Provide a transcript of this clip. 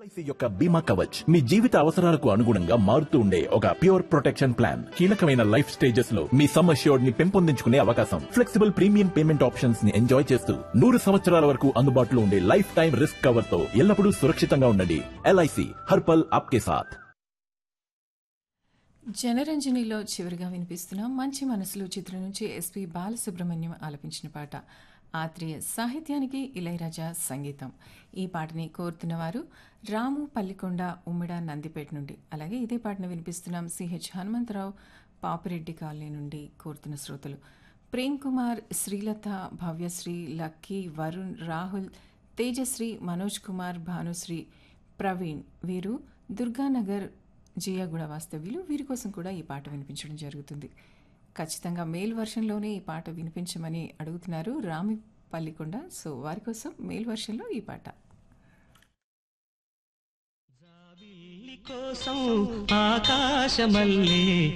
LIC యొక్క బీమా కవచ్ మీ జీవిత అవసరాలకు అనుగుణంగా మారుతూ ఉండే ఒక ప్యూర్ ప్రొటెక్షన్ ప్లాన్ కీలకమైన లైఫ్ స్టేజెస్ లో మీ సమ్ అష్యూర్డ్ ని పెంపొందించుకునే అవకాశం ఫ్లెక్సిబుల్ ప్రీమియం పేమెంట్ ఆప్షన్స్ ని ఎంజాయ్ చేస్తూ నూరు సంవత్సరాల వరకు అందుబాటులో ఉండే లైఫ్ టైం రిస్క్ కవర్ తో ఎల్లప్పుడూ సురక్షితంగా ఉండండి ఎల్ఐసి హర్పల్ ఆప్కే సాథ్ జనరంజనిలో చివరిగా వినిపిస్తున్న మంచి మనసులు చిత్రం నుంచి ఎస్పి బాలసుబ్రహ్మణ్యం ఆలపించిన పాట ఆత్రేయ సాహిత్యానికి ఇళయరాజా సంగీతం ఈ పాటని కోరుతున్న వారు రాము పల్లికొండ ఉమ్మిడ నందిపేట నుండి అలాగే ఇదే పాటను వినిపిస్తున్నాం సిహెచ్ హనుమంతరావు పాపిరెడ్డి కాలనీ నుండి కోరుతున్న శ్రోతలు ప్రేమ్ కుమార్ శ్రీలత భవ్యశ్రీ లక్కీ వరుణ్ రాహుల్ తేజశ్రీ మనోజ్ కుమార్ భానుశ్రీ ప్రవీణ్ వీరు దుర్గానగర్ జియాగూడ వాస్తవ్యులు వీరి కోసం కూడా ఈ పాట వినిపించడం జరుగుతుంది ఖచ్చితంగా మేల్ వర్షన్లోనే ఈ పాట వినిపించమని అడుగుతున్నారు రామి పల్లికొండ సో వారి కోసం మేల్ వర్షన్లో ఈ పాట జాబిల్లి కోసం ఆకాశమల్లే